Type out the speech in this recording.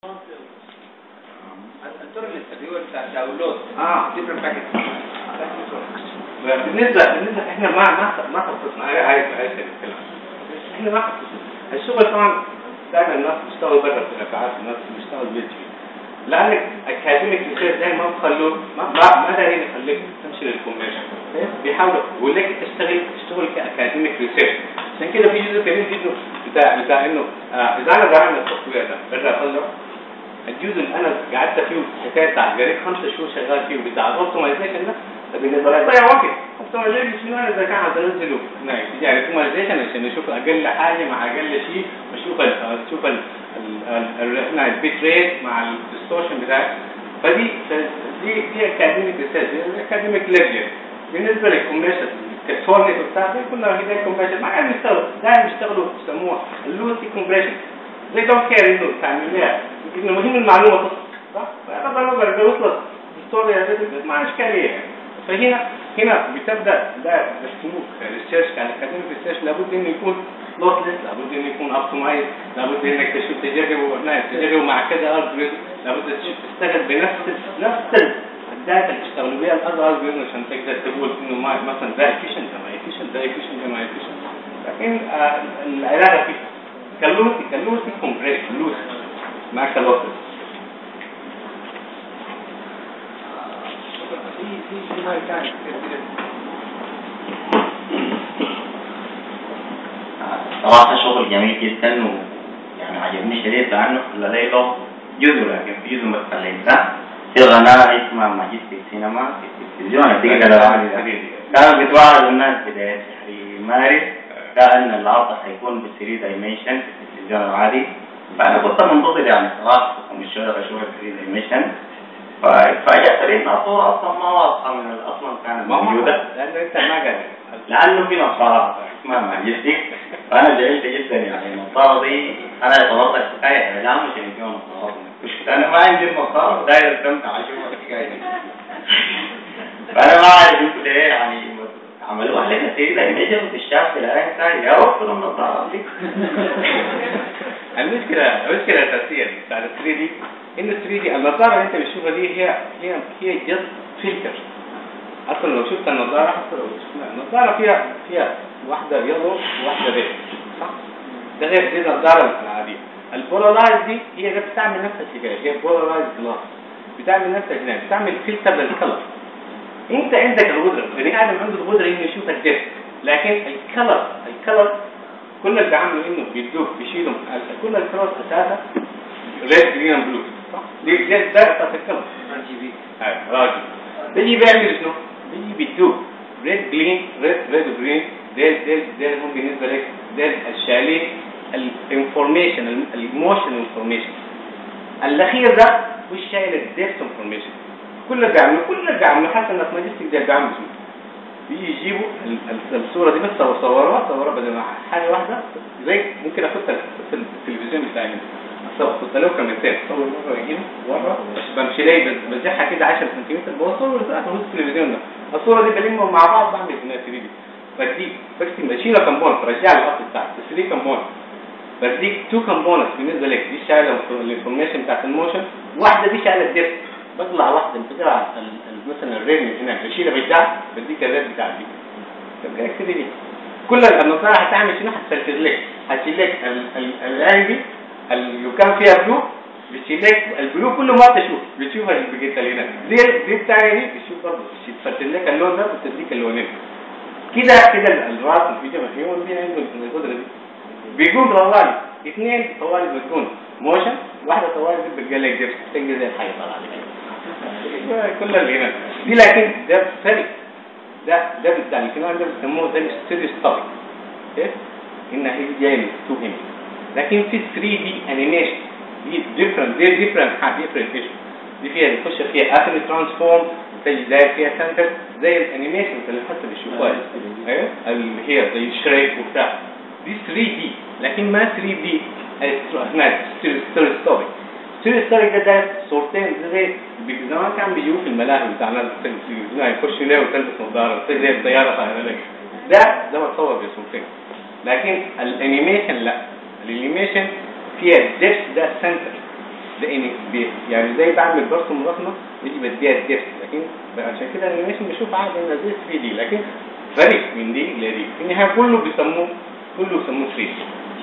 الطرق اللي هو بتاع الداونلود اه ديفرنت باكيت بالنسبه بالنسبه احنا ما ما ما خصصنا عايز عايز عايز الكلام احنا ما خصصنا الشغل طبعا دائما الناس بيشتغلوا برا في الابعاد الناس بيشتغلوا بيجي لانك اكاديميك ريسيرش دائما ما بخلوه ما ما ما دايرين يخليك تمشي للكوميرشن بيحاولوا يقول لك تشتغل تشتغل كاكاديميك ريسيرش عشان كده في جزء كبير جدا بتاع بتاع انه آه اذا انا بعمل السوفت وير ده برا اطلع الجزء اللي انا قعدت فيه حكايه بتاع قريب خمسة شهور شغال فيه بتاع الاوتومايزيشن ده بالنسبه لي ضيع وقت اوبتمايزيشن شنو انا اذا كان هتنزله هناك يعني اوبتمايزيشن عشان نشوف اقل حاجه مع اقل شيء واشوف ال اشوف ال هنا البيت ريت مع الديستورشن بتاعه فدي دي دي اكاديميك ريسيرش دي اكاديميك ليفل بالنسبه للكوميرشال كالفورنيت وبتاع كلها هي كومبريشن ما قاعدين يشتغلوا دايما يشتغلوا يسموها اللوسي كومبريشن زي دونت كير انه تعمل لها انه مهم المعلومه تصل صح؟ فبغض النظر اذا وصلت الستوري ما اشكاليه يعني فهنا هنا بتبدا ده بيسموه ريسيرش يعني اكاديميك ريسيرش لابد انه يكون لوسلس لابد انه يكون اوبتمايز لابد انك تشوف تجرب تجرب مع كذا الجوريزم لابد تشتغل بنفس نفس الداتا اللي بيشتغلوا بيها الاذر الجوريزم عشان تقدر تقول انه ما مثلا ده افيشنت ده ما افيشنت ده افيشنت ده ما افيشنت لكن آه العلاقه فيه كاللوسي كاللوسي كومبريس لوسي ما كالوسي في في في هاي كان صراحة شغل جميل جدا ويعني عجبني شديد لأنه لدي له جزء لكن في جزء مثل الإنسان في غناء اسمها ماجستيك سينما في التلفزيون الدقيقة كانوا بيتوعد الناس بداية شهر مارس كان العرض حيكون ب 3 دايمنشن في التلفزيون العادي فأنا كنت منتظر يعني صراحة من الشهر أشوف 3 دايمنشن فجأة لقيت صورة أصلا ما واضحة من الأصلا كانت موجودة لانه انت ما قادر لأنه في نصارى اسمها ماجستيك فأنا زعلت جدا يعني النصارى دي أنا اعتبرت الحكاية إعلام عشان فيها نصارى مش أنا ما عندي النصارى داير استمتع أشوف الحكاية دي فأنا ما عارف انتوا ليه يعني عملوها علينا سيدة ايميجن وتشاف في الآية ثانية يا وفر النصارى دي المشكله المشكله الاساسيه بتاعت ال 3 دي ان ال 3 دي النظاره اللي انت بتشوفها دي هي هي هي جست فلتر اصلا لو شفت النظاره حتى لو شفنا النظاره فيها فيها واحده يلو وواحده ريد صح؟ ده غير دي النظاره العاديه البولارايز دي هي اللي بتعمل نفس الحكايه هي بولارايز جلاس بتعمل نفس الحكايه بتعمل فلتر للكلر انت عندك القدره البني ادم عنده القدره انه يشوف الدفء لكن الكلر الكلر كل اللي عامله انه بيدوك بيشيلوا كل الكلر اساسا ريد جرين بلو صح؟ دي دي ده اساس الكلر ار جي بي راجل بيجي بيعمل شنو؟ بيجي بيدوك ريد جرين ريد ريد وجرين ده ده ده هم بالنسبه لك ده الشاليه الانفورميشن الايموشن انفورميشن الاخير ده مش شايل الديبت انفورميشن كل اللي بيعملوا كل اللي بيعملوا حتى انك ماجستيك ده بيعملوا شنو؟ بيجي يجيبوا ال- ال- الصوره دي بس صوروها صوروها بدل ما حاجه واحده زي ممكن احطها في التلفزيون بتاعي اصور كنت له كاميرتين صور مره هنا مره بمشي لي بزحها كده 10 سنتيمتر بوصل في التلفزيون ده الصوره دي بلمهم مع بعض بعمل هنا 3 دي بديك بكتب بشيلها كمبوننت برجع لي الاصل بتاعك بس دي كمبوننت بديك تو كومبوننتس بالنسبه لك دي شايله الانفورميشن بتاعت الموشن واحده دي شايله الديبت بطلع واحده بتقرا ال- ال- مثلا الريد من هنا بشيلها بالدعم بديك الريد بتاع دي تبقى كده دي كل النصائح هتعمل شنو هتسلسل لك هتشيل لك ال- ال- العين دي اللي كان فيها بلو بتشيل لك البلو كله ما تشوف بتشوف اللي بقيت اللي هنا دي دي الثانيه دي بتشوف برضه بتسلسل لك اللون ده بتديك اللونين كده كده ال- الراس في جبهه الهيومن بين عنده القدره دي بيقوم طوالي اثنين طوالي بتكون موشن واحده طوالي دي بتقول لك جبس تنجز زي الحي طالع عليك كل اللي هنا دي لكن ده فرق ده ده بتاع الكلام ده بيسموه ده ستيريو ستوبيك اوكي ان هي جايه من تو هيم لكن في 3 دي انيميشن دي ديفرنت دي ديفرنت حاجه ديفرنت ايش دي فيها بتخش فيها اتومي ترانسفورم تجي داير فيها سنتر زي الانيميشن اللي حتى بيشوفوها ايوه اللي هي زي شريك وبتاع دي 3 دي لكن ما 3 دي هناك ستيريو ستوبيك ستيريو ستوبيك ده ده صورتين زي زمان كان بيجيبوه في الملاهي بتاع الناس التلفزيون يخش له وتلبس نظاره زي الطياره طايره لك ده ده متصور بصورتين لكن الانيميشن لا الانيميشن فيها الدبس ده سنتر زي بي يعني زي بعمل برسم رسمه يجي بديها الدف لكن عشان كده الانيميشن بيشوف عادي انها زي 3 دي لكن فرق من دي لدي في النهايه كله بيسموه كله بيسموه 3 دي